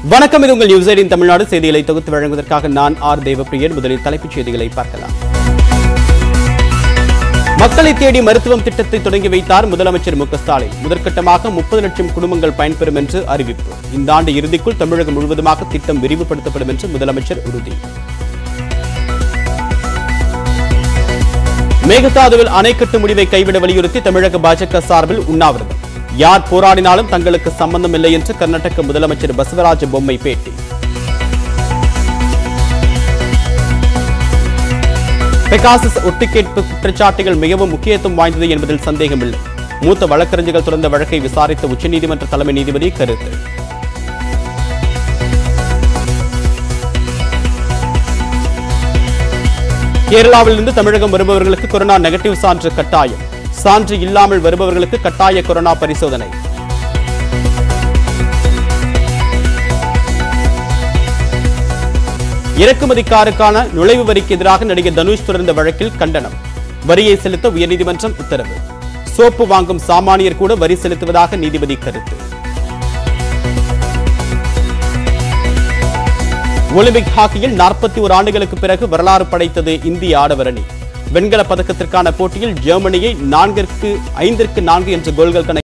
வணக்கம் இது உங்கள் நியூஸ் எயிட்டின் தமிழ்நாடு செய்திகளை தொகுத்து வழங்குவதற்காக நான் ஆர் தேவப்பிரியன் முதலில் தலைப்புச் செய்திகளை பார்க்கலாம் மக்களை தேடி மருத்துவம் திட்டத்தை தொடங்கி வைத்தார் முதலமைச்சர் மு க ஸ்டாலின் முதற்கட்டமாக முப்பது லட்சம் குடும்பங்கள் பயன்பெறும் என்று அறிவிப்பு இந்த ஆண்டு இறுதிக்குள் தமிழகம் முழுவதுமாக திட்டம் விரிவுபடுத்தப்படும் என்று முதலமைச்சர் உறுதி மேகதாதுவில் அணை கட்டும் முடிவை கைவிட வலியுறுத்தி தமிழக பாஜக சார்பில் உண்ணாவிரதம் யார் போராடினாலும் தங்களுக்கு சம்பந்தம் இல்லை என்று கர்நாடக முதலமைச்சர் பசவராஜ பொம்மை பேட்டி பெகாசஸ் ஒட்டுக்கேட்பு குற்றச்சாட்டுகள் மிகவும் முக்கியத்துவம் வாய்ந்தது என்பதில் சந்தேகமில்லை மூத்த வழக்கறிஞர்கள் தொடர்ந்த வழக்கை விசாரித்த உச்சநீதிமன்ற தலைமை நீதிபதி கருத்து கேரளாவிலிருந்து தமிழகம் வருபவர்களுக்கு கொரோனா நெகட்டிவ் சான்று கட்டாயம் சான்று இல்லாமல் வருபவர்களுக்கு கட்டாய கொரோனா பரிசோதனை இறக்குமதிக்காருக்கான நுழைவு வரிக்கு எதிராக நடிகர் தனுஷ் தொடர்ந்த வழக்கில் கண்டனம் வரியை செலுத்த உயர்நீதிமன்றம் உத்தரவு சோப்பு வாங்கும் சாமானியர் கூட வரி செலுத்துவதாக நீதிபதி கருத்து ஒலிம்பிக் ஹாக்கியில் நாற்பத்தி ஒரு ஆண்டுகளுக்கு பிறகு வரலாறு படைத்தது இந்திய ஆடவர் அணி வெண்கல பதக்கத்திற்கான போட்டியில் ஜெர்மனியை நான்கிற்கு ஐந்திற்கு நான்கு என்ற கோல்கள் கணக்கில்